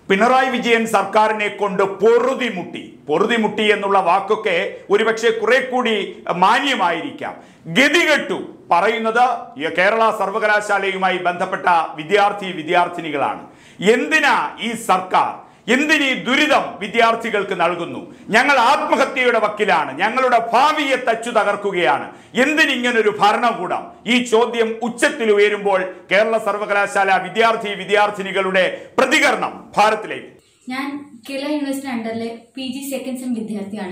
പിണറായി വിജയൻ സർക്കാരിനെ കൊണ്ട് പൊറുതിമുട്ടി പൊറുതിമുട്ടി എന്നുള്ള വാക്കൊക്കെ ഒരുപക്ഷെ കുറെ കൂടി മാന്യമായിരിക്കാം ഗതികെട്ടു പറയുന്നത് ഈ കേരള സർവകലാശാലയുമായി ബന്ധപ്പെട്ട വിദ്യാർത്ഥി വിദ്യാർത്ഥിനികളാണ് എന്തിനാ ഈ സർക്കാർ എന്തിനീ ദുരിതം വിദ്യാർത്ഥികൾക്ക് നൽകുന്നു ഞങ്ങൾ ആത്മഹത്യയുടെ വക്കിലാണ് ഞങ്ങളുടെ ഭാവിയെ തച്ചു തകർക്കുകയാണ് എന്തിനിങ്ങനൊരു ഭരണകൂടം ഈ ചോദ്യം ഉച്ചത്തിൽ ഉയരുമ്പോൾ കേരള സർവകലാശാല വിദ്യാർത്ഥി വിദ്യാർത്ഥിനികളുടെ പ്രതികരണം ഭാരത്തിലേക്ക് ഞാൻ കേരള യൂണിവേഴ്സിറ്റി അണ്ടറിലെ പി ജി സെക്കൻഡ് സെം വിദ്യാർത്ഥിയാണ്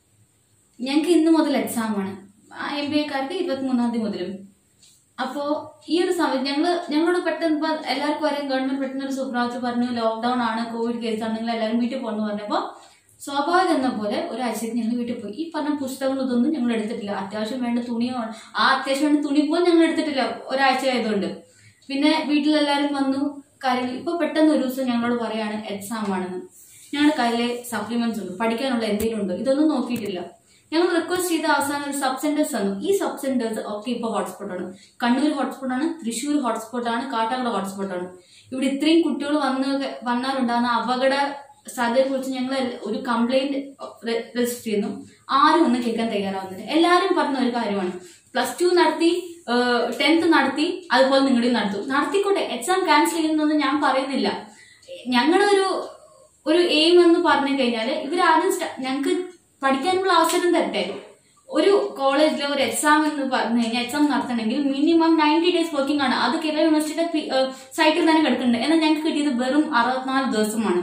ഞങ്ങൾക്ക് ഇന്ന് മുതൽ എക്സാം ആണ് എം ബി എക്കാർക്ക് ഇരുപത്തിമൂന്നാം തീയതി മുതലും അപ്പോ ഈ ഒരു സമയത്ത് ഞങ്ങള് ഞങ്ങളോട് പെട്ടെന്ന് ഇപ്പൊ എല്ലാവർക്കും അറിയാം ഗവൺമെന്റ് പെട്ടെന്ന് ഒരു സുപ്രാവത്ത് പറഞ്ഞു ലോക്ക്ഡൌൺ ആണ് കോവിഡ് കേസ് ആണ് നിങ്ങൾ എല്ലാവരും വീട്ടിൽ പോകണമെന്ന് പറഞ്ഞപ്പോ സ്വാഭാവികം എന്ന പോലെ ഒരാഴ്ചയ്ക്ക് ഞങ്ങൾ വീട്ടിൽ പോയി ഈ പറഞ്ഞ പുസ്തകങ്ങൾ ഇതൊന്നും ഞങ്ങൾ എടുത്തിട്ടില്ല അത്യാവശ്യം വേണ്ട തുണിയോ ആ അത്യാവശ്യം വേണ്ട തുണി പോലും ഞങ്ങൾ എടുത്തിട്ടില്ല ഒരാഴ്ച ആയതുകൊണ്ട് പിന്നെ വീട്ടിലെല്ലാവരും വന്നു കാര്യങ്ങൾ ഇപ്പൊ പെട്ടെന്ന് ഒരു ദിവസം ഞങ്ങളോട് പറയാണ് എക്സാം ആണെന്ന് ഞങ്ങളുടെ കയ്യിലെ സപ്ലിമെന്റ്സ് ഉണ്ട് പഠിക്കാനുള്ള എന്തെങ്കിലും ഉണ്ട് ഇതൊന്നും നോക്കിയിട്ടില്ല ഞങ്ങൾ റിക്വസ്റ്റ് ചെയ്ത അവസാനം ഒരു സബ് സെന്റേഴ്സ് തന്നു ഈ സബ് സെന്റേഴ്സ് ഒക്കെ ഇപ്പോൾ ഹോട്ട്സ്പോട്ട് ആണ് കണ്ണൂർ ഹോട്ട്സ്പോട്ട് ആണ് തൃശ്ശൂർ ഹോട്ട്സ്പോട്ട് ആണ് കാട്ടാക്കട ഹോട്ട്സ്പോട്ട് ആണ് ഇവിടെ ഇത്രയും കുട്ടികൾ വന്ന് വന്നാലുണ്ടാകുന്ന അപകട സാധ്യതയെ കുറിച്ച് ഞങ്ങൾ ഒരു കംപ്ലൈന്റ് രജിസ്റ്റർ ചെയ്യുന്നു ആരും ഒന്നും കേൾക്കാൻ തയ്യാറാവുന്നില്ല എല്ലാവരും പറഞ്ഞ ഒരു കാര്യമാണ് പ്ലസ് ടു നടത്തി ടെൻത്ത് നടത്തി അതുപോലെ നിങ്ങളുടെയും നടത്തും നടത്തിക്കോട്ടെ എക്സാം ക്യാൻസൽ ചെയ്യുന്നൊന്നും ഞാൻ പറയുന്നില്ല ഞങ്ങളുടെ ഒരു ഒരു എയിം എന്ന് പറഞ്ഞു കഴിഞ്ഞാൽ ഇവരാദ്യം ഞങ്ങൾക്ക് പഠിക്കാനുള്ള അവസരം തരട്ടെ ഒരു കോളേജിലെ ഒരു എക്സാം എന്ന് പറഞ്ഞു കഴിഞ്ഞാൽ എക്സാം നടത്തണമെങ്കിൽ മിനിമം നയൻറ്റി ഡേയ്സ് വർക്കിംഗ് ആണ് അത് കേരള യൂണിവേഴ്സിറ്റിയുടെ സൈറ്റിൽ തന്നെ കിടക്കുന്നുണ്ട് എന്നാൽ ഞങ്ങൾക്ക് കിട്ടിയത് വെറും അറുപത്തിനാല് ദിവസമാണ്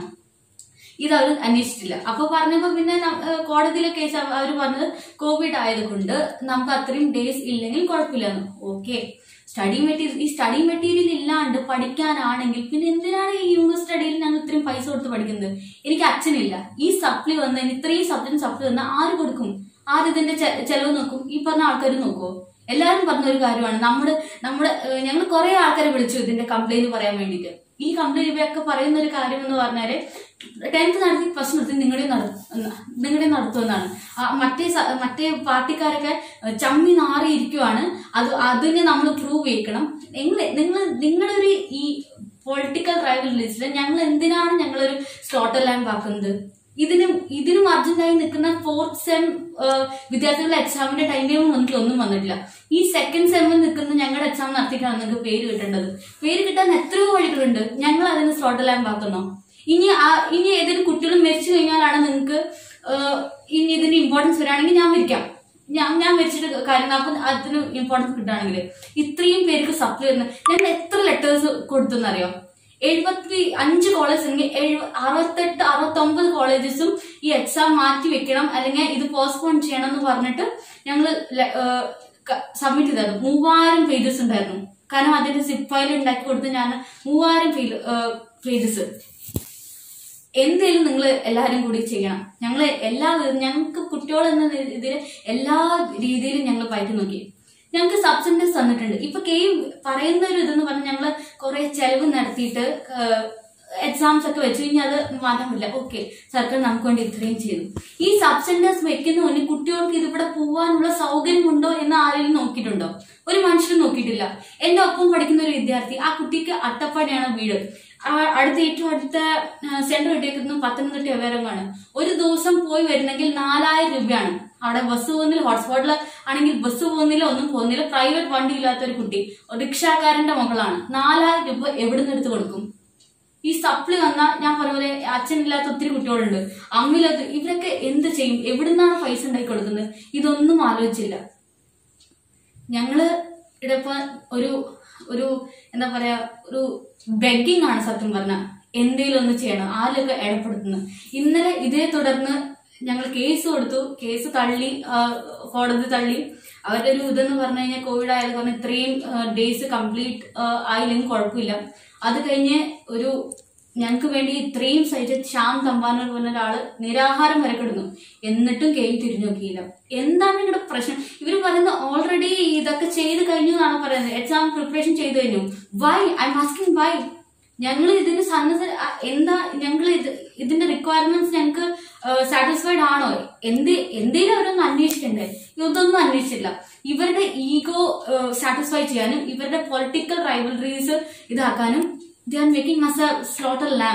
ഇത് അവർ അന്വേഷിച്ചിട്ടില്ല അപ്പൊ പറഞ്ഞപ്പോ പിന്നെ ന- ഏഹ് കോടതിയിലെ കേസ് അവർ പറഞ്ഞത് കോവിഡ് ആയതുകൊണ്ട് നമുക്ക് അത്രയും ഡേയ്സ് ഇല്ലെങ്കിൽ കുഴപ്പമില്ലെന്ന് ഓക്കെ സ്റ്റഡി മെറ്റീരിയൽ ഈ സ്റ്റഡി മെറ്റീരിയൽ ഇല്ലാണ്ട് പഠിക്കാനാണെങ്കിൽ പിന്നെ എന്തിനാണ് ഈ യൂണിവേഴ്സിറ്റി സ്റ്റഡിയിൽ ഞങ്ങൾ ഇത്രയും പൈസ കൊടുത്ത് പഠിക്കുന്നത് എനിക്ക് അച്ഛനില്ല ഈ സപ്ലി വന്നതിന് ഇത്രയും സബ്ജക്ട് സപ്ലി വന്നാൽ ആര് കൊടുക്കും ആര് ഇതിന്റെ ചെ- ചെലവ് നോക്കും ഈ പറഞ്ഞ ആൾക്കാർ നോക്കുമോ എല്ലാവരും പറഞ്ഞ ഒരു കാര്യമാണ് നമ്മുടെ നമ്മുടെ ഏഹ് ഞങ്ങൾ കുറെ ആൾക്കാരെ വിളിച്ചു ഇതിന്റെ കംപ്ലൈന്റ് പറയാൻ വേണ്ടിയിട്ട് ഈ കംപ്ലൈന്റ് ഇവയൊക്കെ പറയുന്ന ഒരു കാര്യം എന്ന് പറഞ്ഞാല് ടെൻത്ത് നടത്തി ഫസ്റ്റ് നിർത്തി നിങ്ങളുടെ നിങ്ങളുടെ നടത്തുമെന്നാണ് ആ മറ്റേ സ- മറ്റേ പാർട്ടിക്കാരൊക്കെ ചമ്മി നാറിയിരിക്കുവാണ് അത് അതിനെ നമ്മൾ പ്രൂവ് ചെയ്യിക്കണം നിങ്ങൾ നിങ്ങൾ നിങ്ങളുടെ ഒരു ഈ പൊളിറ്റിക്കൽ റൈവൽ ലിസ്റ്റിൽ ഞങ്ങൾ എന്തിനാണ് ഞങ്ങളൊരു സ്ലോട്ടർ ലാമ്പ് ആക്കുന്നത് ഇതിനും ഇതിനും അർജന്റായി നിൽക്കുന്ന ഫോർത്ത് സെം വിദ്യാർത്ഥികളുടെ എക്സാമിന്റെ ടൈം ടേബിൾ നമുക്ക് ഒന്നും വന്നിട്ടില്ല ഈ സെക്കൻഡ് സെമ്മിൽ നിൽക്കുന്ന ഞങ്ങളുടെ എക്സാം നടത്തിയിട്ടാണ് നിങ്ങൾക്ക് പേര് കിട്ടേണ്ടത് പേര് കിട്ടാൻ എത്രയോ വഴികളുണ്ട് ഞങ്ങൾ അതിന് സ്ലോട്ടർ ലാമ്പ് ആക്കുന്നോ ഇനി ആ- ഇനി ഏതെങ്കിലും കുട്ടികൾ മരിച്ചു കഴിഞ്ഞാലാണ് നിങ്ങൾക്ക് ഇനി ഇതിന് ഇമ്പോർട്ടൻസ് വരികയാണെങ്കിൽ ഞാൻ മരിക്കാം ഞാൻ ഞാൻ മരിച്ചിട്ട് കാര്യം അപ്പൊ അതിന് ഇമ്പോർട്ടൻസ് കിട്ടുകയാണെങ്കിൽ ഇത്രയും പേർക്ക് സപ്ലൈ വരുന്ന ഞാൻ എത്ര ലെറ്റേഴ്സ് കൊടുത്തെന്നറിയോ എഴുപത്തി അഞ്ച് കോളേജ് ഉണ്ടെങ്കിൽ എഴുപ- അറുപത്തെട്ട് അറുപത്തൊമ്പത് കോളേജസും ഈ എക്സാം മാറ്റി വെക്കണം അല്ലെങ്കിൽ ഇത് പോസ്റ്റ്പോൺ ചെയ്യണം എന്ന് പറഞ്ഞിട്ട് ഞങ്ങൾ സബ്മിറ്റ് ചെയ്തായിരുന്നു മൂവായിരം പേജസ് ഉണ്ടായിരുന്നു കാരണം അതിന്റെ സിപ്പ് ഫയൽ ഉണ്ടാക്കി കൊടുത്ത് ഞാൻ മൂവായിരം പേജസ് എന്തേലും നിങ്ങൾ എല്ലാവരും കൂടി ചെയ്യണം ഞങ്ങൾ എല്ലാ ഞങ്ങൾക്ക് കുട്ടികൾ എന്ന ഇതിൽ എല്ലാ രീതിയിലും ഞങ്ങൾ പയറ്റി നോക്കി ഞങ്ങൾക്ക് സബ്സിഡീസ് തന്നിട്ടുണ്ട് ഇപ്പൊ കെ പറയുന്ന ഒരു ഇതെന്ന് പറഞ്ഞാൽ ഞങ്ങൾ കുറെ ചെലവ് നടത്തിയിട്ട് എക്സാംസ് ഒക്കെ വെച്ച് കഴിഞ്ഞാൽ അത് മാറ്റാൻ പറ്റില്ല ഓക്കെ സർക്കാർ നമുക്ക് വേണ്ടി ഇത്രയും ചെയ്തു ഈ സബ് സെന്റേഴ്സ് വെക്കുന്ന മുന്നേ കുട്ടികൾക്ക് ഇതിവിടെ പോവാനുള്ള സൗകര്യമുണ്ടോ എന്ന് ആരെങ്കിലും നോക്കിയിട്ടുണ്ടോ ഒരു മനുഷ്യരും നോക്കിയിട്ടില്ല എന്റെ ഒപ്പം പഠിക്കുന്ന ഒരു വിദ്യാർത്ഥി ആ കുട്ടിക്ക് അട്ടപ്പാടിയാണ് വീട് ആ അടുത്ത ഏറ്റവും അടുത്ത സെന്റർ കിട്ടിയേക്കുന്നത് പത്തനംതിട്ട വിവരമാണ് ഒരു ദിവസം പോയി വരുന്നെങ്കിൽ നാലായിരം രൂപയാണ് അവിടെ ബസ് പോകുന്നില്ല ഹോട്ട്സ്പോട്ടിൽ ആണെങ്കിൽ ബസ് പോകുന്നില്ല ഒന്നും പോകുന്നില്ല പ്രൈവറ്റ് വണ്ടി ഇല്ലാത്ത ഒരു കുട്ടി റിക്ഷാക്കാരന്റെ മകളാണ് നാലായിരം രൂപ എവിടെ നിന്ന് എടുത്ത് കൊടുക്കും ഈ സപ്ലി വന്നാൽ ഞാൻ പറഞ്ഞ പോലെ അച്ഛനില്ലാത്ത ഒത്തിരി കുട്ടികളുണ്ട് അമ്മയില്ലാത്ത ഇവരൊക്കെ എന്ത് ചെയ്യും എവിടുന്നാണ് പൈസ ഉണ്ടാക്കി കൊടുക്കുന്നത് ഇതൊന്നും ആലോചിച്ചില്ല ഞങ്ങള് ഇവിടെ ഇപ്പൊ ഒരു ഒരു എന്താ പറയാ ഒരു ബെഗിങ് ആണ് സത്യം പറഞ്ഞ എന്തെങ്കിലും ഒന്ന് ചെയ്യണം ആരിലൊക്കെ ഇടപെടുത്തുന്നു ഇന്നലെ ഇതേ തുടർന്ന് ഞങ്ങൾ കേസ് കൊടുത്തു കേസ് തള്ളി ആ, കോടതി തള്ളി അവരുടെ ഒരു ഇതെന്ന് പറഞ്ഞു കഴിഞ്ഞാൽ കോവിഡ് ആയത് കാരണം ഇത്രയും ഡേയ്സ് കംപ്ലീറ്റ് ആയില്ലെങ്കിൽ കുഴപ്പമില്ല അത് കഴിഞ്ഞ് ഒരു ഞങ്ങൾക്ക് വേണ്ടി ഇത്രയും സഹിച്ച ശ്യാം തമ്പാനൂർ പറഞ്ഞ ഒരാള് നിരാഹാരം വരെ കിടന്നു എന്നിട്ടും കേം തിരിഞ്ഞു നോക്കിയില്ല എന്താണ് ഇവിടെ പ്രശ്നം ഇവർ പറയുന്നത് ഓൾറെഡി ഇതൊക്കെ ചെയ്ത് കഴിഞ്ഞു എന്നാണ് പറയുന്നത് എക്സാം പ്രിപ്പറേഷൻ ചെയ്ത് കഴിഞ്ഞു വൈ ഐ ആസ്കിങ് വൈ ഞങ്ങൾ ഇതിന് സന്നദ്ധ അ, എന്താ ഞങ്ങൾ ഇത് ഇതിന്റെ റിക്വയർമെന്റ്സ് ഞങ്ങൾക്ക് സാറ്റിസ്ഫൈഡ് ആണോ എന്ത് എന്തേലും അവരൊന്നും അന്വേഷിക്കണ്ടേ ഇതൊന്നും അന്വേഷിച്ചില്ല ഇവരുടെ ഈഗോ സാറ്റിസ്ഫൈ ചെയ്യാനും ഇവരുടെ പൊളിറ്റിക്കൽ റൈവലറീസ് ഇതാക്കാനും they are making mass slaughter lambs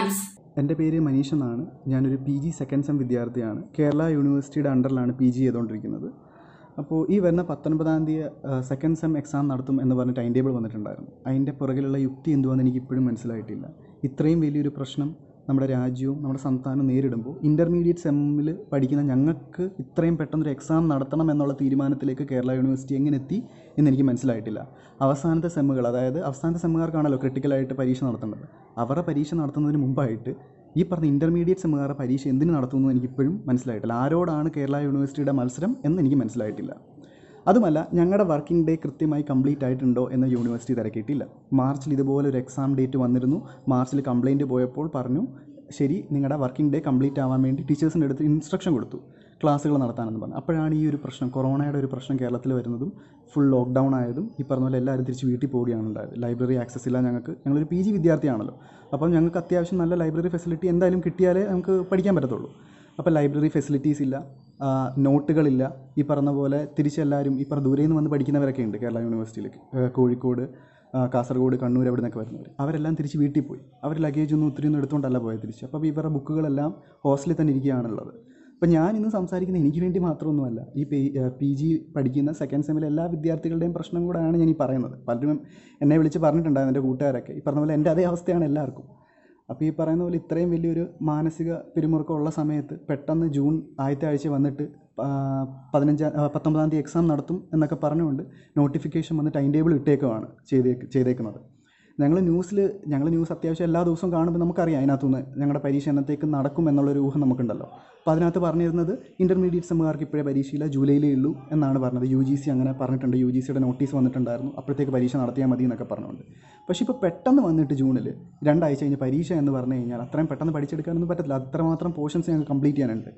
എൻ്റെ പേര് മനീഷ് എന്നാണ് ഞാനൊരു പി ജി സെക്കൻഡ് സെം വിദ്യാർത്ഥിയാണ് കേരള യൂണിവേഴ്സിറ്റിയുടെ അണ്ടറിലാണ് പി ജി ചെയ്തുകൊണ്ടിരിക്കുന്നത് അപ്പോൾ ഈ വരുന്ന പത്തൊൻപതാം തീയതി സെക്കൻഡ് സെം എക്സാം നടത്തും എന്ന് പറഞ്ഞ് ടൈം ടേബിൾ വന്നിട്ടുണ്ടായിരുന്നു അതിൻ്റെ പുറകിലുള്ള യുക്തി എന്തുവാന്ന് എനിക്ക് ഇപ്പോഴും മനസ്സിലായിട്ടില്ല ഇത്രയും വലിയൊരു പ്രശ്നം നമ്മുടെ രാജ്യവും നമ്മുടെ സംസ്ഥാനവും നേരിടുമ്പോൾ ഇൻ്റർമീഡിയറ്റ് സെമ്മിൽ പഠിക്കുന്ന ഞങ്ങൾക്ക് ഇത്രയും പെട്ടെന്നൊരു എക്സാം നടത്തണം എന്നുള്ള തീരുമാനത്തിലേക്ക് കേരള യൂണിവേഴ്സിറ്റി എങ്ങനെ എത്തി എന്ന് എനിക്ക് മനസ്സിലായിട്ടില്ല അവസാനത്തെ സെമ്മുകൾ അതായത് അവസാനത്തെ സെമ്മുകാർക്കാണല്ലോ ക്രിട്ടിക്കലായിട്ട് പരീക്ഷ നടത്തേണ്ടത് അവരുടെ പരീക്ഷ നടത്തുന്നതിന് മുമ്പായിട്ട് ഈ പറഞ്ഞ ഇൻ്റർമീഡിയറ്റ് സെമ്മുകാരുടെ പരീക്ഷ എന്തിനു നടത്തുന്നു എന്ന് എനിക്കിപ്പോഴും മനസ്സിലായിട്ടില്ല ആരോടാണ് കേരള യൂണിവേഴ്സിറ്റിയുടെ മത്സരം എന്ന് എനിക്ക് മനസ്സിലായിട്ടില്ല അതുമല്ല ഞങ്ങളുടെ വർക്കിംഗ് ഡേ കൃത്യമായി കംപ്ലീറ്റ് ആയിട്ടുണ്ടോ എന്ന് യൂണിവേഴ്സിറ്റി തിരക്കിയിട്ടില്ല മാർച്ചിൽ ഇതുപോലെ ഒരു എക്സാം ഡേറ്റ് വന്നിരുന്നു മാർച്ചിൽ കംപ്ലയിൻറ്റ് പോയപ്പോൾ പറഞ്ഞു ശരി നിങ്ങളുടെ വർക്കിംഗ് ഡേ കംപ്ലീറ്റ് ആവാൻ വേണ്ടി ടീച്ചേഴ്സിൻ്റെ അടുത്ത് ഇൻസ്ട്രക്ഷൻ കൊടുത്തു ക്ലാസ്സുകൾ നടത്താനെന്ന് പറഞ്ഞു അപ്പോഴാണ് ഈ ഒരു പ്രശ്നം കൊറോണയുടെ ഒരു പ്രശ്നം കേരളത്തിൽ വരുന്നതും ഫുൾ ലോക്ക്ഡൗൺ ആയതും ഈ പറഞ്ഞ പോലെ എല്ലാവരും തിരിച്ച് വീട്ടിൽ പോവുകയാണ് ഉണ്ടായത് ലൈബ്രറി ആക്സസ് ഇല്ല ഞങ്ങൾക്ക് ഞങ്ങളൊരു പി ജി വിദ്യാർത്ഥിയാണല്ലോ അപ്പം ഞങ്ങൾക്ക് അത്യാവശ്യം നല്ല ലൈബ്രറി ഫെസിലിറ്റി എന്തായാലും കിട്ടിയാലേ നമുക്ക് പഠിക്കാൻ പറ്റത്തുള്ളൂ അപ്പോൾ ലൈബ്രറി ഫെസിലിറ്റീസ് ഇല്ല ആ, നോട്ടുകളില്ല ഈ പറഞ്ഞ പോലെ തിരിച്ചെല്ലാവരും ഈ പറഞ്ഞ ദൂരെ നിന്ന് വന്ന് പഠിക്കുന്നവരൊക്കെ ഉണ്ട് കേരള യൂണിവേഴ്സിറ്റിയിലേക്ക് ഏ, കോഴിക്കോട് ആ, കാസർഗോഡ് കണ്ണൂർ അവിടെ നിന്നൊക്കെ വരുന്നവർ അവരെല്ലാം തിരിച്ച് വീട്ടിൽ പോയി അവർ ലഗേജ് ഒന്നും ഒത്തിരി ഒന്നും എടുത്തുകൊണ്ടല്ല പോയത് തിരിച്ച് അപ്പോൾ ഇവരുടെ ബുക്കുകളെല്ലാം ഹോസ്റ്റലിൽ തന്നെ ഇരിക്കുകയാണുള്ളത് അപ്പോൾ ഞാൻ ഇന്ന് സംസാരിക്കുന്നത് എനിക്ക് വേണ്ടി മാത്രമൊന്നുമല്ല ഈ പി ജി പഠിക്കുന്ന സെക്കൻഡ് സെമ്മിലെ എല്ലാ വിദ്യാർത്ഥികളുടെയും പ്രശ്നം കൂടെയാണ് ഞാൻ ഈ പറയുന്നത് പലരും എന്നെ വിളിച്ച് പറഞ്ഞിട്ടുണ്ടായിരുന്നു എൻ്റെ കൂട്ടുകാരൊക്കെ ഈ പറഞ്ഞ പോലെ എൻ്റെ അതേ അവസ്ഥയാണ് എല്ലാവർക്കും അപ്പോൾ ഈ പറയുന്ന പോലെ ഇത്രയും വലിയൊരു മാനസിക പിരിമുറുക്കം ഉള്ള സമയത്ത് പെട്ടെന്ന് ജൂൺ ആദ്യത്തെ ആഴ്ച വന്നിട്ട് ആ, പതിനഞ്ചാം ആ, പത്തൊമ്പതാം തീയതി എക്സാം നടത്തും എന്നൊക്കെ പറഞ്ഞുകൊണ്ട് നോട്ടിഫിക്കേഷൻ വന്ന് ടൈം ടേബിൾ ഇട്ടേക്കുവാണ് ചെയ്തേക്ക് ചെയ്തേക്കുന്നത് ഞങ്ങൾ ന്യൂസിൽ ഞങ്ങൾ ന്യൂസ് അത്യാവശ്യം എല്ലാ ദിവസവും കാണുമ്പോൾ നമുക്കറിയാം അതിനകത്തുനിന്ന് ഞങ്ങളുടെ പരീക്ഷ എന്നത്തേക്ക് നടക്കും എന്നുള്ളൊരു ഊഹം നമുക്കുണ്ടല്ലോ അപ്പോൾ അതിനകത്ത് പറഞ്ഞിരുന്നത് ഇൻ്റർമീഡിയറ്റ് സെമ്മുകാർക്ക് ഇപ്പോഴേ പരീക്ഷയില്ല ജൂലൈയിലേ ഉള്ളൂ എന്നാണ് പറഞ്ഞത് യു ജി സി അങ്ങനെ പറഞ്ഞിട്ടുണ്ട് യു ജി സിയുടെ നോട്ടീസ് വന്നിട്ടുണ്ടായിരുന്നു അപ്പോഴത്തേക്ക് പരീക്ഷ നടത്തിയാൽ മതി എന്നൊക്കെ പറഞ്ഞുകൊണ്ട് പക്ഷേ ഇപ്പോൾ പെട്ടെന്ന് വന്നിട്ട് ജൂണിൽ രണ്ടാഴ്ച കഴിഞ്ഞ് പരീക്ഷ എന്ന് പറഞ്ഞു കഴിഞ്ഞാൽ അത്രയും പെട്ടെന്ന് പഠിച്ചെടുക്കാനൊന്നും പറ്റത്തില്ല അത്രമാത്രം പോർഷൻസ് ഞങ്ങൾക്ക് കംപ്ലീറ്റ് ചെയ്യാനുണ്ട്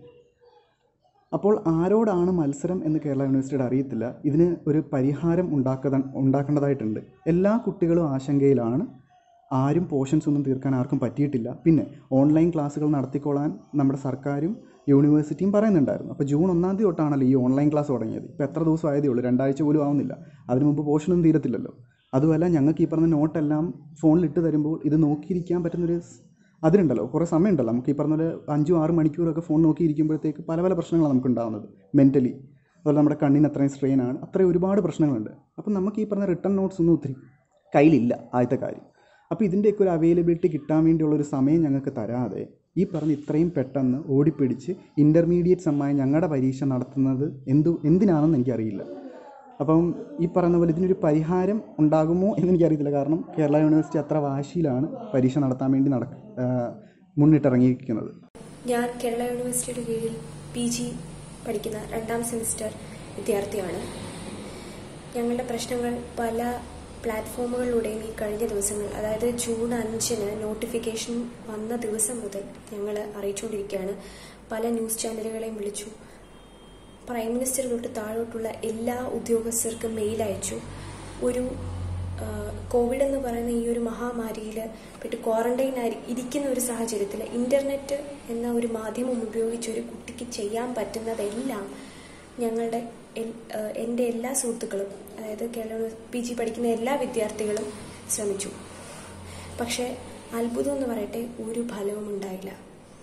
അപ്പോൾ ആരോടാണ് മത്സരം എന്ന് കേരള യൂണിവേഴ്സിറ്റിയുടെ അറിയത്തില്ല ഇതിന് ഒരു പരിഹാരം ഉണ്ടാക്കത ഉണ്ടാക്കേണ്ടതായിട്ടുണ്ട് എല്ലാ കുട്ടികളും ആശങ്കയിലാണ് ആരും പോർഷൻസ് ഒന്നും തീർക്കാൻ ആർക്കും പറ്റിയിട്ടില്ല പിന്നെ ഓൺലൈൻ ക്ലാസ്സുകൾ നടത്തിക്കൊള്ളാൻ നമ്മുടെ സർക്കാരും യൂണിവേഴ്സിറ്റിയും പറയുന്നുണ്ടായിരുന്നു അപ്പോൾ ജൂൺ ഒന്നാം തീയതി തൊട്ടാണല്ലോ ഈ ഓൺലൈൻ ക്ലാസ് തുടങ്ങിയത് ഇപ്പോൾ എത്ര ദിവസം ആയതേ ഉള്ളൂ രണ്ടാഴ്ച പോലും ആവുന്നില്ല അതിന് മുമ്പ് പോർഷനൊന്നും തീരത്തില്ലല്ലോ അതുമല്ല ഞങ്ങൾക്ക് ഈ പറഞ്ഞ നോട്ടെല്ലാം ഫോണിൽ ഇട്ട് തരുമ്പോൾ ഇത് നോക്കിയിരിക്കാൻ പറ്റുന്നൊരു സ്- അതിനുണ്ടല്ലോ കുറേ സമയമുണ്ടല്ലോ നമുക്ക് ഈ പറഞ്ഞ പോലെ അഞ്ചും ആറ് മണിക്കൂറൊക്കെ ഫോൺ നോക്കിയിരിക്കുമ്പോഴത്തേക്ക് പല പല പ്രശ്നങ്ങളാണ് നമുക്ക് ഉണ്ടാകുന്നത് മെൻ്റലി അതുപോലെ നമ്മുടെ കണ്ണിന് അത്രയും സ്ട്രെയിൻ ആണ് അത്രയും ഒരുപാട് പ്രശ്നങ്ങളുണ്ട് അപ്പം നമുക്ക് ഈ പറഞ്ഞ റിട്ടേൺ നോട്ട്സ് ഒന്നും ഒത്തിരി കയ്യിലില്ല ആദ്യത്തെ കാര്യം അപ്പോൾ ഇതിൻ്റെയൊക്കെ ഒരു അവൈലബിലിറ്റി കിട്ടാൻ വേണ്ടിയുള്ള ഒരു സമയം ഞങ്ങൾക്ക് തരാതെ ഈ പറഞ്ഞ ഇത്രയും പെട്ടെന്ന് ഓടിപ്പിടിച്ച് ഇൻ്റർമീഡിയറ്റ് സമ്മായി ഞങ്ങളുടെ പരീക്ഷ നടത്തുന്നത് എന്തു എന്തിനാണെന്ന് എനിക്കറിയില്ല അപ്പം ഈ പറയുന്ന പോലെ ഇതിനൊരു പരിഹാരം ഉണ്ടാകുമോ എന്ന് എനിക്കറിയത്തില്ല കാരണം കേരള യൂണിവേഴ്സിറ്റി അത്ര വാശിയിലാണ് പരീക്ഷ നടത്താൻ വേണ്ടി നടക്ക ആ, മുന്നിട്ടിറങ്ങിയിരിക്കുന്നത് ഞാൻ കേരള യൂണിവേഴ്സിറ്റിയുടെ കീഴിൽ പി ജി പഠിക്കുന്ന രണ്ടാം സെമിസ്റ്റർ വിദ്യാർത്ഥിയാണ് ഞങ്ങളുടെ പ്രശ്നങ്ങൾ പല പ്ലാറ്റ്ഫോമുകളിലൂടെയും ഈ കഴിഞ്ഞ ദിവസങ്ങൾ അതായത് ജൂൺ അഞ്ചിന് നോട്ടിഫിക്കേഷൻ വന്ന ദിവസം മുതൽ ഞങ്ങൾ അറിയിച്ചുകൊണ്ടിരിക്കുകയാണ് പല ന്യൂസ് ചാനലുകളെയും വിളിച്ചു പ്രൈം മിനിസ്റ്റർ തൊട്ട് താഴോട്ടുള്ള എല്ലാ ഉദ്യോഗസ്ഥർക്കും മെയിൽ അയച്ചു ഒരു ആ, കോവിഡ് എന്ന് പറയുന്ന ഈ ഒരു മഹാമാരിയിൽ പെട്ട് ക്വാറന്റൈൻ ആയി ഇരിക്കുന്ന ഒരു സാഹചര്യത്തിൽ ഇന്റർനെറ്റ് എന്ന ഒരു മാധ്യമം ഉപയോഗിച്ച് ഒരു കുട്ടിക്ക് ചെയ്യാൻ പറ്റുന്നതെല്ലാം ഞങ്ങളുടെ എൽ- ആ, എൻ്റെ എല്ലാ സുഹൃത്തുക്കളും അതായത് കേരള പി ജി പഠിക്കുന്ന എല്ലാ വിദ്യാർത്ഥികളും ശ്രമിച്ചു പക്ഷേ അത്ഭുതം എന്ന് പറയട്ടെ ഒരു ഫലവും ഉണ്ടായില്ല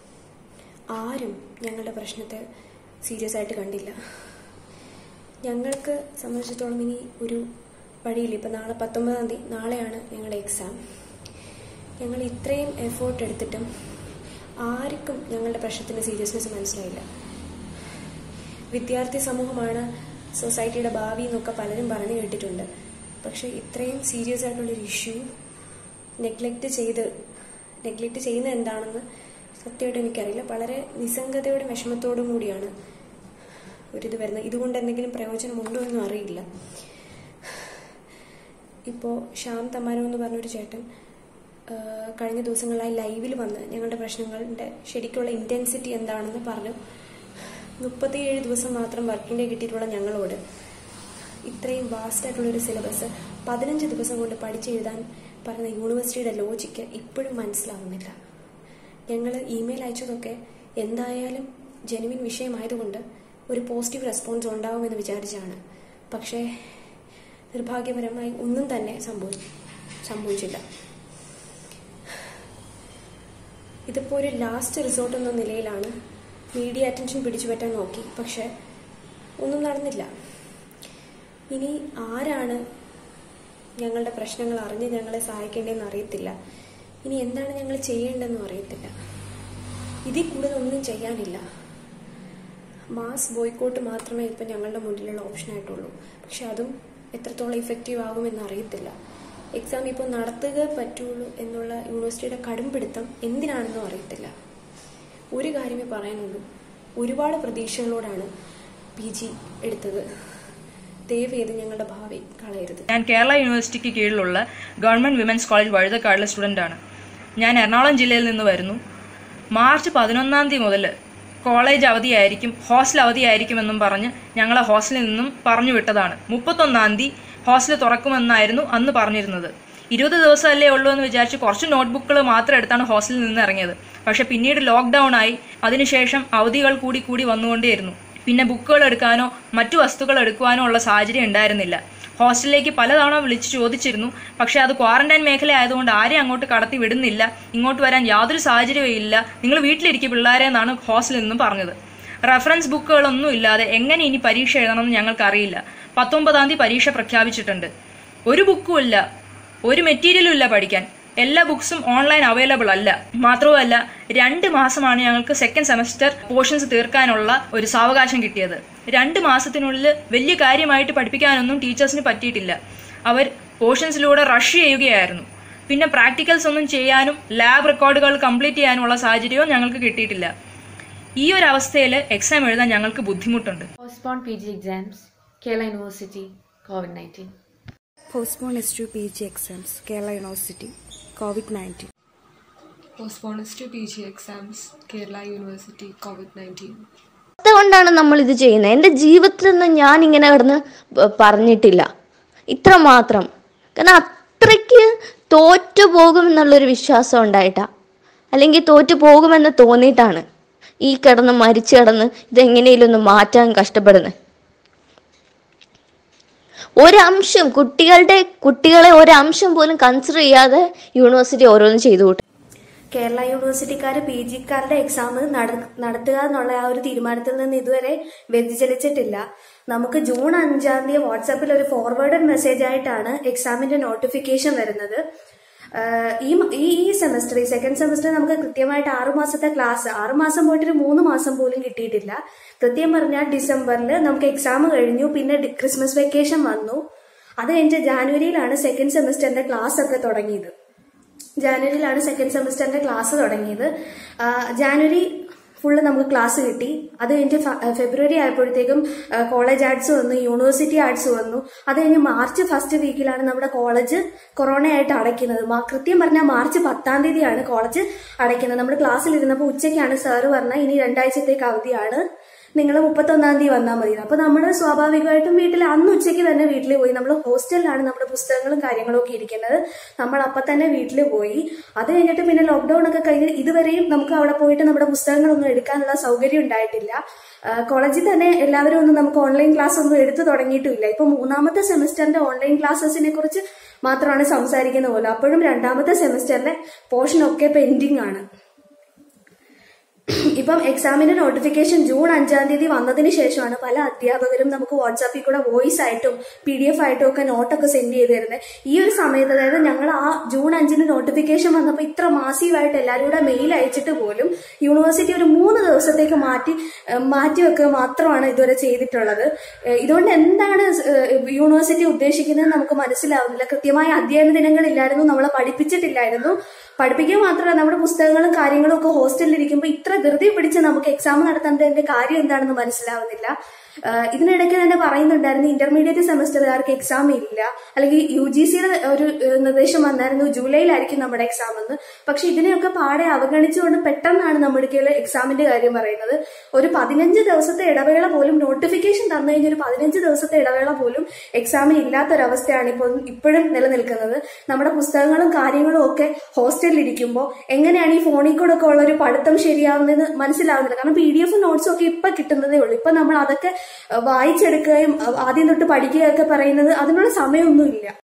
ആരും ഞങ്ങളുടെ പ്രശ്നത്തെ സീരിയസ് ആയിട്ട് കണ്ടില്ല ഞങ്ങൾക്ക് സംബന്ധിച്ചിടത്തോളം ഇനി ഒരു വഴിയില്ല ഇപ്പം നാളെ പത്തൊമ്പതാം തീയതി നാളെയാണ് ഞങ്ങളുടെ എക്സാം ഞങ്ങൾ ഇത്രയും എഫേർട്ട് എടുത്തിട്ടും ആർക്കും ഞങ്ങളുടെ പ്രശ്നത്തിൻ്റെ സീരിയസ്നെസ് മനസ്സിലായില്ല വിദ്യാർത്ഥി സമൂഹമാണ് സൊസൈറ്റിയുടെ ഭാവി എന്നൊക്കെ പലരും പറഞ്ഞു കേട്ടിട്ടുണ്ട് പക്ഷെ ഇത്രയും സീരിയസ് ആയിട്ടുള്ളൊരു ഇഷ്യൂ നെഗ്ലക്റ്റ് ചെയ്ത് നെഗ്ലക്റ്റ് ചെയ്യുന്നത് എന്താണെന്ന് സത്യമായിട്ട് എനിക്കറിയില്ല വളരെ നിസ്സംഗതയോടും വിഷമത്തോടും കൂടിയാണ് ഒരിത് വരുന്നത് ഇതുകൊണ്ട് എന്തെങ്കിലും പ്രയോജനമുണ്ടോ എന്നും അറിയില്ല ഇപ്പോൾ ശ്യാം തമ്മാനോ എന്ന് പറഞ്ഞൊരു ചേട്ടൻ ആ, കഴിഞ്ഞ ദിവസങ്ങളായി ലൈവിൽ വന്ന് ഞങ്ങളുടെ പ്രശ്നങ്ങളുടെ ശരിക്കുള്ള ഇന്റൻസിറ്റി എന്താണെന്ന് പറഞ്ഞു മുപ്പത്തിയേഴ് ദിവസം മാത്രം വർക്കിംഗ് ഡേ കിട്ടിയിട്ടുള്ള ഞങ്ങളോട് ഇത്രയും വാസ്റ്റ് ആയിട്ടുള്ളൊരു സിലബസ് പതിനഞ്ച് ദിവസം കൊണ്ട് പഠിച്ചെഴുതാൻ പറഞ്ഞ യൂണിവേഴ്സിറ്റിയുടെ ലോജിക്ക് ഇപ്പോഴും മനസ്സിലാവുന്നില്ല ഞങ്ങൾ ഇമെയിൽ അയച്ചതൊക്കെ എന്തായാലും ജെനുവിൻ വിഷയമായതുകൊണ്ട് ഒരു പോസിറ്റീവ് റെസ്പോൺസ് ഉണ്ടാവുമെന്ന് വിചാരിച്ചാണ് പക്ഷേ നിർഭാഗ്യപരമായി ഒന്നും തന്നെ സംഭവി സംഭവിച്ചില്ല ഇതിപ്പോൾ ഒരു ലാസ്റ്റ് റിസോർട്ട് എന്ന നിലയിലാണ് മീഡിയ അറ്റൻഷൻ പിടിച്ചു പറ്റാൻ നോക്കി പക്ഷെ ഒന്നും നടന്നില്ല ഇനി ആരാണ് ഞങ്ങളുടെ പ്രശ്നങ്ങൾ അറിഞ്ഞ് ഞങ്ങളെ സഹായിക്കേണ്ടതെന്ന് അറിയത്തില്ല ഇനി എന്താണ് ഞങ്ങൾ ചെയ്യേണ്ടതെന്നും അറിയത്തില്ല ഇതിൽ കൂടുതൽ ഒന്നും ചെയ്യാനില്ല മാസ് ബോയ്ക്കോട്ട് മാത്രമേ ഇപ്പം ഞങ്ങളുടെ മുന്നിലുള്ള ഓപ്ഷനായിട്ടുള്ളൂ പക്ഷെ അതും എത്രത്തോളം ഇഫക്റ്റീവ് ആകുമെന്ന് അറിയത്തില്ല എക്സാം ഇപ്പോൾ നടത്തുക പറ്റുള്ളൂ എന്നുള്ള യൂണിവേഴ്സിറ്റിയുടെ കടുംപിടുത്തം എന്തിനാണെന്നും അറിയത്തില്ല ഒരു കാര്യമേ പറയാനുള്ളൂ ഒരുപാട് പ്രതീക്ഷകളോടാണ് പി ജി എടുത്തത് ദയവ് ചെയ്ത് ഞങ്ങളുടെ ഭാവി കളയരുത് ഞാൻ കേരള യൂണിവേഴ്സിറ്റിക്ക് കീഴിലുള്ള ഗവൺമെൻറ് വിമൻസ് കോളേജ് വഴുതക്കാടിലെ സ്റ്റുഡൻ്റാണ് ഞാൻ എറണാകുളം ജില്ലയിൽ നിന്ന് വരുന്നു മാർച്ച് പതിനൊന്നാം തീയതി മുതൽ കോളേജ് അവധിയായിരിക്കും ഹോസ്റ്റൽ അവധിയായിരിക്കുമെന്നും പറഞ്ഞ് ഞങ്ങളെ ഹോസ്റ്റലിൽ നിന്നും പറഞ്ഞു വിട്ടതാണ് മുപ്പത്തൊന്നാം തീയതി ഹോസ്റ്റൽ തുറക്കുമെന്നായിരുന്നു അന്ന് പറഞ്ഞിരുന്നത് ഇരുപത് ദിവസമല്ലേ ഉള്ളൂ എന്ന് വിചാരിച്ച് കുറച്ച് നോട്ട്ബുക്കുകൾ മാത്രം എടുത്താണ് ഹോസ്റ്റലിൽ നിന്ന് ഇറങ്ങിയത് പക്ഷേ പിന്നീട് ലോക്ക്ഡൗൺ ആയി അതിനുശേഷം അവധികൾ കൂടി കൂടി വന്നുകൊണ്ടേയിരുന്നു പിന്നെ ബുക്കുകൾ എടുക്കാനോ മറ്റു വസ്തുക്കൾ എടുക്കുവാനോ ഉള്ള സാഹചര്യം ഉണ്ടായിരുന്നില്ല ഹോസ്റ്റലിലേക്ക് പലതവണ വിളിച്ച് ചോദിച്ചിരുന്നു പക്ഷേ അത് ക്വാറന്റൈൻ മേഖല ആയതുകൊണ്ട് ആരെയും അങ്ങോട്ട് കടത്തി വിടുന്നില്ല ഇങ്ങോട്ട് വരാൻ യാതൊരു സാഹചര്യവും ഇല്ല നിങ്ങൾ വീട്ടിലിരിക്കും പിള്ളേരെ എന്നാണ് ഹോസ്റ്റലിൽ നിന്നും പറഞ്ഞത് റെഫറൻസ് ബുക്കുകളൊന്നും ഇല്ലാതെ എങ്ങനെ ഇനി പരീക്ഷ എഴുതണമെന്ന് ഞങ്ങൾക്കറിയില്ല പത്തൊമ്പതാം തീയതി പരീക്ഷ പ്രഖ്യാപിച്ചിട്ടുണ്ട് ഒരു ബുക്കും ഇല്ല ഒരു മെറ്റീരിയലും ഇല്ല പഠിക്കാൻ എല്ലാ ബുക്സും ഓൺലൈൻ അവൈലബിൾ അല്ല മാത്രവുമല്ല രണ്ട് മാസമാണ് ഞങ്ങൾക്ക് സെക്കൻഡ് സെമസ്റ്റർ പോർഷൻസ് തീർക്കാനുള്ള ഒരു സാവകാശം കിട്ടിയത് രണ്ട് മാസത്തിനുള്ളിൽ വലിയ കാര്യമായിട്ട് പഠിപ്പിക്കാനൊന്നും ടീച്ചേഴ്സിന് പറ്റിയിട്ടില്ല അവർ പോർഷൻസിലൂടെ റഷ് ചെയ്യുകയായിരുന്നു പിന്നെ പ്രാക്ടിക്കൽസ് ഒന്നും ചെയ്യാനും ലാബ് റെക്കോർഡുകൾ കംപ്ലീറ്റ് ചെയ്യാനുമുള്ള സാഹചര്യവും ഞങ്ങൾക്ക് കിട്ടിയിട്ടില്ല ഈ ഒരു അവസ്ഥയിൽ എക്സാം എഴുതാൻ ഞങ്ങൾക്ക് ബുദ്ധിമുട്ടുണ്ട് Postpone PG exams, Kerala University, COVID 19. Postpone S2 PG exams, Kerala University, COVID 19. Postpone to PG exams, Kerala University, COVID 19. അതുകൊണ്ടാണ് നമ്മൾ ഇത് ചെയ്യുന്നത് എൻ്റെ ജീവിതത്തിൽ നിന്ന് ഞാൻ ഇങ്ങനെ കിടന്ന് പ- പറഞ്ഞിട്ടില്ല ഇത്ര മാത്രം കാരണം അത്രയ്ക്ക് തോറ്റു പോകുമെന്നുള്ളൊരു വിശ്വാസം ഉണ്ടായിട്ടാ അല്ലെങ്കിൽ തോറ്റു പോകുമെന്ന് തോന്നിയിട്ടാണ് ഈ കിടന്ന് മരിച്ചു കിടന്ന് ഇതെങ്ങനെയും ഒന്ന് മാറ്റാൻ കഷ്ടപ്പെടുന്നത് ഒരംശം കുട്ടികളുടെ കുട്ടികളെ ഒരംശം പോലും കൺസിഡർ ചെയ്യാതെ യൂണിവേഴ്സിറ്റി ഓരോന്നും ചെയ്തു കൂട്ടും കേരള യൂണിവേഴ്സിറ്റിക്കാർ പി ജിക്കാരുടെ എക്സാം നടത്തുക എന്നുള്ള ആ ഒരു തീരുമാനത്തിൽ നിന്ന് ഇതുവരെ വ്യതിചലിച്ചിട്ടില്ല നമുക്ക് ജൂൺ അഞ്ചാം തീയതി വാട്സാപ്പിൽ ഒരു ഫോർവേഡഡ് മെസ്സേജ് ആയിട്ടാണ് എക്സാമിന്റെ നോട്ടിഫിക്കേഷൻ വരുന്നത് ആഹ് ഈ മ- ഈ ഈ സെമസ്റ്റർ ഈ സെക്കൻഡ് സെമസ്റ്റർ നമുക്ക് കൃത്യമായിട്ട് ആറു മാസത്തെ ക്ലാസ് ആറു മാസം പോയിട്ട് ഒരു മൂന്ന് മാസം പോലും കിട്ടിയിട്ടില്ല കൃത്യം പറഞ്ഞാൽ ഡിസംബറിൽ നമുക്ക് എക്സാം കഴിഞ്ഞു പിന്നെ ഡി- ക്രിസ്മസ് വെക്കേഷൻ വന്നു അത് കഴിഞ്ഞ് ജാനുവരിയിലാണ് സെക്കൻഡ് സെമസ്റ്ററിന്റെ ക്ലാസ് ഒക്കെ തുടങ്ങിയത് ജാനുവരിയിലാണ് സെക്കൻഡ് സെമസ്റ്ററിന്റെ ക്ലാസ് തുടങ്ങിയത് ആ, ജാനുവരി ഫുള്ള് നമുക്ക് ക്ലാസ് കിട്ടി അത് കഴിഞ്ഞ് ഫ- ഫെബ്രുവരി ആയപ്പോഴത്തേക്കും കോളേജ് ആർട്സ് വന്നു യൂണിവേഴ്സിറ്റി ആർട്സ് വന്നു അത് കഴിഞ്ഞ് മാർച്ച് ഫസ്റ്റ് വീക്കിലാണ് നമ്മുടെ കോളേജ് കൊറോണയായിട്ട് അടയ്ക്കുന്നത് മാ- കൃത്യം പറഞ്ഞാൽ മാർച്ച് പത്താം തീയതിയാണ് കോളേജ് അടയ്ക്കുന്നത് നമ്മൾ ക്ലാസ്സിൽ ഇരുന്നപ്പോൾ ഉച്ചയ്ക്കാണ് സാറ് പറഞ്ഞാൽ ഇനി രണ്ടാഴ്ചത്തേക്ക് അവധിയാണ് നിങ്ങൾ മുപ്പത്തൊന്നാം തീയതി വന്നാൽ മതി അപ്പൊ നമ്മൾ സ്വാഭാവികമായിട്ടും വീട്ടിൽ അന്ന് ഉച്ചയ്ക്ക് തന്നെ വീട്ടിൽ പോയി നമ്മൾ ഹോസ്റ്റലിലാണ് നമ്മുടെ പുസ്തകങ്ങളും കാര്യങ്ങളും ഒക്കെ ഇരിക്കുന്നത് നമ്മൾ അപ്പം തന്നെ വീട്ടിൽ പോയി അത് കഴിഞ്ഞിട്ട് പിന്നെ ലോക്ക്ഡൌൺ ഒക്കെ കഴിഞ്ഞ് ഇതുവരെയും നമുക്ക് അവിടെ പോയിട്ട് നമ്മുടെ പുസ്തകങ്ങളൊന്നും എടുക്കാനുള്ള സൗകര്യം ഉണ്ടായിട്ടില്ല ആ, കോളേജിൽ തന്നെ എല്ലാവരും ഒന്നും നമുക്ക് ഓൺലൈൻ ക്ലാസ് ഒന്നും എടുത്തു തുടങ്ങിയിട്ടുമില്ല ഇപ്പൊ മൂന്നാമത്തെ സെമസ്റ്ററിന്റെ ഓൺലൈൻ ക്ലാസ്സസിനെ കുറിച്ച് മാത്രമാണ് സംസാരിക്കുന്ന പോലും അപ്പോഴും രണ്ടാമത്തെ സെമസ്റ്ററിലെ പോർഷൻ ഒക്കെ പെൻഡിങ് ആണ് ഇപ്പം എക്സാമിന്റെ നോട്ടിഫിക്കേഷൻ ജൂൺ അഞ്ചാം തീയതി വന്നതിന് ശേഷമാണ് പല അധ്യാപകരും നമുക്ക് വാട്സാപ്പിൽ കൂടെ വോയിസ് ആയിട്ടും പി ഡി എഫ് ആയിട്ടും ഒക്കെ നോട്ടൊക്കെ സെൻഡ് ചെയ്ത് തരുന്നത് ഈ ഒരു സമയത്ത് അതായത് ഞങ്ങൾ ആ ജൂൺ അഞ്ചിന് നോട്ടിഫിക്കേഷൻ വന്നപ്പോൾ ഇത്ര മാസീവായിട്ട് എല്ലാവരും കൂടെ മെയിൽ അയച്ചിട്ട് പോലും യൂണിവേഴ്സിറ്റി ഒരു മൂന്ന് ദിവസത്തേക്ക് മാറ്റി ഏഹ് മാറ്റി വെക്കുക മാത്രമാണ് ഇതുവരെ ചെയ്തിട്ടുള്ളത് ഏഹ് ഇതുകൊണ്ട് എന്താണ് ഏഹ് യൂണിവേഴ്സിറ്റി ഉദ്ദേശിക്കുന്നത് നമുക്ക് മനസ്സിലാവുന്നില്ല കൃത്യമായ അധ്യയന ദിനങ്ങളില്ലായിരുന്നു നമ്മളെ പഠിപ്പിച്ചിട്ടില്ലായിരുന്നു പഠിപ്പിക്കുക മാത്രമല്ല നമ്മുടെ പുസ്തകങ്ങളും കാര്യങ്ങളും ഒക്കെ ഹോസ്റ്റലിൽ ഇരിക്കുമ്പോൾ ഇത്ര ധൃതി പിടിച്ച് നമുക്ക് എക്സാം നടത്തേണ്ടതിന്റെ കാര്യം എന്താണെന്ന് മനസ്സിലാവുന്നില്ല ആഹ് ഇതിനിടയ്ക്ക് തന്നെ പറയുന്നുണ്ടായിരുന്നു ഇന്റർമീഡിയറ്റ് സെമസ്റ്ററുകാർക്ക് എക്സാം ഇല്ല അല്ലെങ്കിൽ യു ജി സിയുടെ ഒരു ഏഹ് നിർദ്ദേശം വന്നായിരുന്നു ജൂലൈയിലായിരിക്കും നമ്മുടെ എക്സാം എന്ന് പക്ഷെ ഇതിനെയൊക്കെ പാടെ അവഗണിച്ചുകൊണ്ട് പെട്ടെന്നാണ് നമ്മുടെ കയ്യിൽ എക്സാമിന്റെ കാര്യം പറയുന്നത് ഒരു പതിനഞ്ച് ദിവസത്തെ ഇടവേള പോലും നോട്ടിഫിക്കേഷൻ തന്നു കഴിഞ്ഞ ഒരു പതിനഞ്ച് ദിവസത്തെ ഇടവേള പോലും എക്സാമിന് ഇല്ലാത്തൊരവസ്ഥയാണ് ഇപ്പോൾ ഇപ്പോഴും നിലനിൽക്കുന്നത് നമ്മുടെ പുസ്തകങ്ങളും കാര്യങ്ങളും ഒക്കെ ഹോസ്റ്റലിൽ ഇരിക്കുമ്പോൾ എങ്ങനെയാണ് ഈ ഫോണിൽ കൂടെ ഒക്കെ ഉള്ള ഒരു പഠിത്തം ശരിയാവുന്നതെന്ന് മനസ്സിലാവുന്നില്ല കാരണം പി ഡി എഫ് നോട്ട്സും ഒക്കെ ഇപ്പൊ കിട്ടുന്നതേ ഉള്ളൂ ഇപ്പൊ നമ്മൾ അതൊക്കെ അഹ് വായിച്ചെടുക്കുകയും അഹ് ആദ്യം തൊട്ട് പഠിക്കുകയൊക്കെ പറയുന്നത് അതിനുള്ള സമയമൊന്നുമില്ല